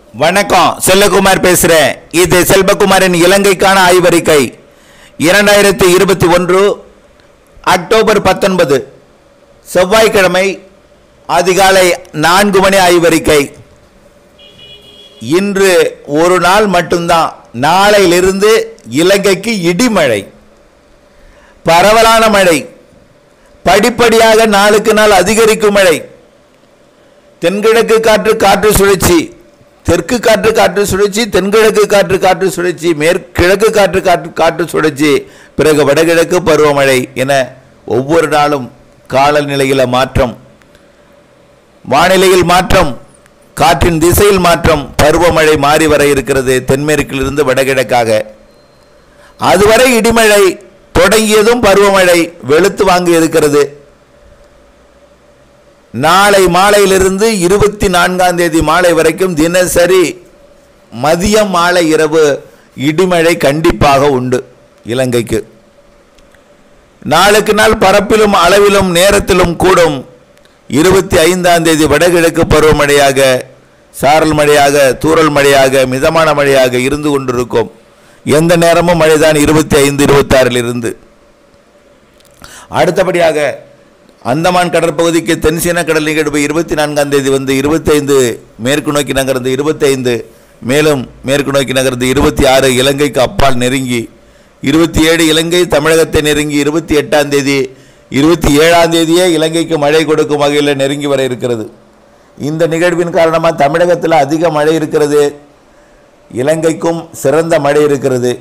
வணக்கம் செல்லகுமார் பேசுகிறேன் இது செல்வகுமாரின் இலங்கைக்கான ஆய்வறிக்கை இரண்டாயிரத்தி இருபத்தி ஒன்று அக்டோபர் பத்தொன்பது செவ்வாய்க்கிழமை அதிகாலை நான்கு மணி ஆய்வறிக்கை இன்று ஒரு நாள் மட்டும்தான் நாளையிலிருந்து இலங்கைக்கு இடிமழை பரவலான மழை படிப்படியாக நாளுக்கு நாள் அதிகரிக்கும் மழை தென்கிழக்கு காற்று காற்று சுழற்சி தெற்கு காற்று காற்று சுழற்சி தென்கிழக்கு காற்று காற்று சுழற்சி மேற்கிழக்கு காற்று காற்று காற்று சுழற்சி பிறகு வடகிழக்கு பருவமழை என ஒவ்வொரு நாளும் காலநிலையில் மாற்றம் வானிலையில் மாற்றம் காற்றின் திசையில் மாற்றம் பருவமழை மாறி வர இருக்கிறது தென்மேற்கிலிருந்து வடகிழக்காக அதுவரை இடிமழை தொடங்கியதும் பருவமழை வெளுத்து வாங்கி இருக்கிறது நாளை மாலையிலிருந்து இருபத்தி நான்காம் தேதி மாலை வரைக்கும் தினசரி மதியம் மாலை இரவு இடிமழை கண்டிப்பாக உண்டு இலங்கைக்கு நாளுக்கு நாள் பரப்பிலும் அளவிலும் நேரத்திலும் கூடும் இருபத்தி ஐந்தாம் தேதி வடகிழக்கு பருவமழையாக சாரல் மழையாக தூறல் மழையாக மிதமான மழையாக இருந்து கொண்டிருக்கும் எந்த நேரமும் மழைதான் இருபத்தி ஐந்து இருபத்தாறில் இருந்து அடுத்தபடியாக அந்தமான் கடற்பகுதிக்கு தென்சீன கடல் நிகழ்வு இருபத்தி நான்காம் தேதி வந்து இருபத்தைந்து மேற்கு நோக்கி நகர்ந்து இருபத்தைந்து மேலும் மேற்கு நோக்கி நகர்ந்து இருபத்தி ஆறு இலங்கைக்கு அப்பால் நெருங்கி இருபத்தி ஏழு இலங்கை தமிழகத்தை நெருங்கி இருபத்தி எட்டாம் தேதி இருபத்தி ஏழாம் தேதியே இலங்கைக்கு மழை கொடுக்கும் வகையில் நெருங்கி வர இருக்கிறது இந்த நிகழ்வின் காரணமாக தமிழகத்தில் அதிக மழை இருக்கிறது இலங்கைக்கும் சிறந்த மழை இருக்கிறது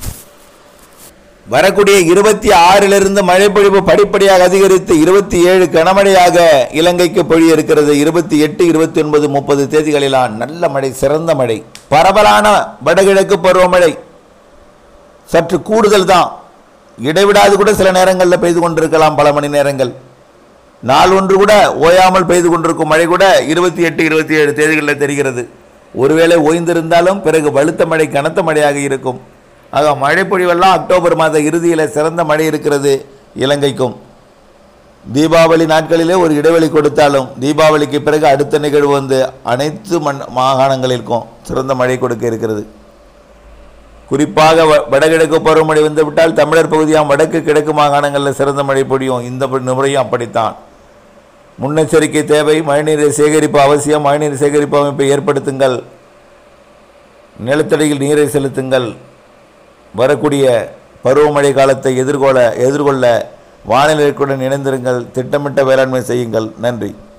வரக்கூடிய இருபத்தி ஆறிலிருந்து மழைப்பொழிவு படிப்படியாக அதிகரித்து இருபத்தி ஏழு கனமழையாக இலங்கைக்கு பொழிய இருக்கிறது இருபத்தி எட்டு இருபத்தி ஒன்பது முப்பது தேதிகளிலாம் நல்ல மழை சிறந்த மழை பரவலான வடகிழக்கு பருவமழை சற்று கூடுதல் தான் இடைவிடாது கூட சில நேரங்களில் பெய்து கொண்டிருக்கலாம் பல மணி நேரங்கள் நாள் ஒன்று கூட ஓயாமல் பெய்து கொண்டிருக்கும் மழை கூட இருபத்தி எட்டு இருபத்தி ஏழு தேதிகளில் தெரிகிறது ஒருவேளை ஓய்ந்திருந்தாலும் பிறகு வலுத்த மழை கனத்த மழையாக இருக்கும் ஆக மழை பொழிவெல்லாம் அக்டோபர் மாத இறுதியில் சிறந்த மழை இருக்கிறது இலங்கைக்கும் தீபாவளி நாட்களிலே ஒரு இடைவெளி கொடுத்தாலும் தீபாவளிக்கு பிறகு அடுத்த நிகழ்வு வந்து அனைத்து மண் மாகாணங்களிற்கும் சிறந்த மழை கொடுக்க இருக்கிறது குறிப்பாக வ- வடகிழக்கு பருவமழை வந்து விட்டால் தமிழர் பகுதியாம் வடக்கு கிழக்கு மாகாணங்களில் சிறந்த மழை பொழியும் இந்த ப- முறையும் அப்படித்தான் முன்னெச்சரிக்கை தேவை மழைநீரை சேகரிப்பு அவசியம் மழைநீர் சேகரிப்பு அமைப்பை ஏற்படுத்துங்கள் நிலத்தடியில் நீரை செலுத்துங்கள் வரக்கூடிய பருவமழை காலத்தை எதிர்கொள்ள எதிர்கொள்ள வானிலைக்குடன் இணைந்திருங்கள் திட்டமிட்ட வேளாண்மை செய்யுங்கள் நன்றி